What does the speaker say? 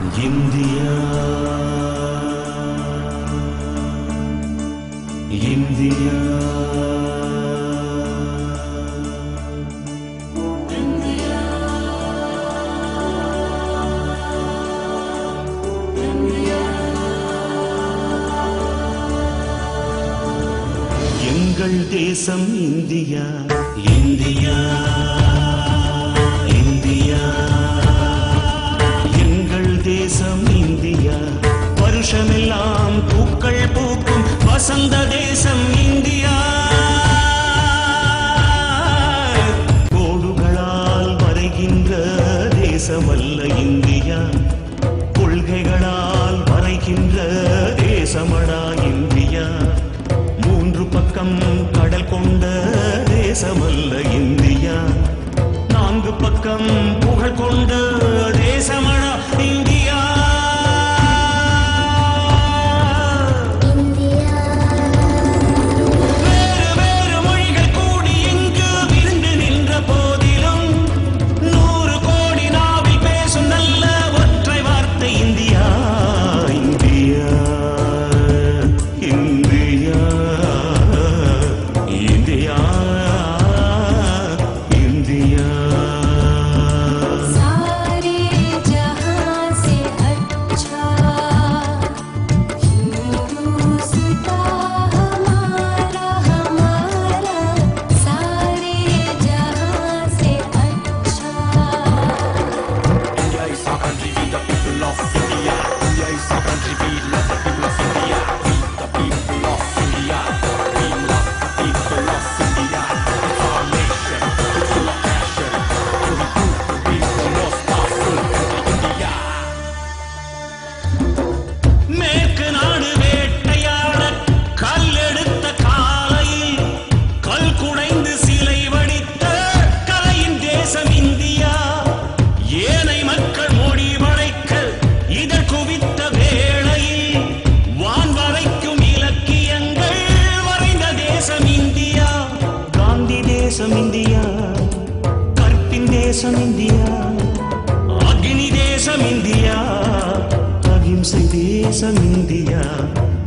India India எங்கள் தேசம் India India India எங்கள் தேசம் இந்தியா வருஷமெல்லாம் பூக்கள் பூக்கும் வசந்த தேசம் இந்தியா கோடுகளால் வரைகின்ற தேசமல்ல இந்தியா கொள்கைகளால் வரைகின்ற தேசமடா இந்தியா மூன்று பக்கம் கடல் கொண்ட தேசமல்ல இந்தியா நான்கு பக்கம் புகழ் கொண்ட தேசமடா இந்தியா வேறு வேறு மொழிகள் கூடி இங்கு விருந்து நின்ற போதிலும் நூறு கோடி நாவில் பேசும் நல்ல ஒற்றை வார்த்தை India India India India India सारे जहां से अच्छा हिंदुस्तान हमारा हमारा सारे जहां से अच्छा India is our country, we the people of India. India is our country, we love the people of India. We the people of India. We love the people of India. It's our nation, it's full of passion. And we prove to be the most powerful country, India. மேற்கு நாடு வேட்டையாட கல்லெடுத்த காலையில் கல் குடைந்து சிலை வடித்த கலையின் தேசம் இந்தியா ஏனை மக்கள் மொழி வளைக்க இதழ் குவித்த வேளையில் வான் வரைக்கும் இலக்கியங்கள் வரைந்த தேசம் இந்தியா காந்தி தேசம் இந்தியா கற்பின் தேசம் இந்தியா அக்னி தேசம் இந்தியா அகிம்சை தேசம் இந்தியா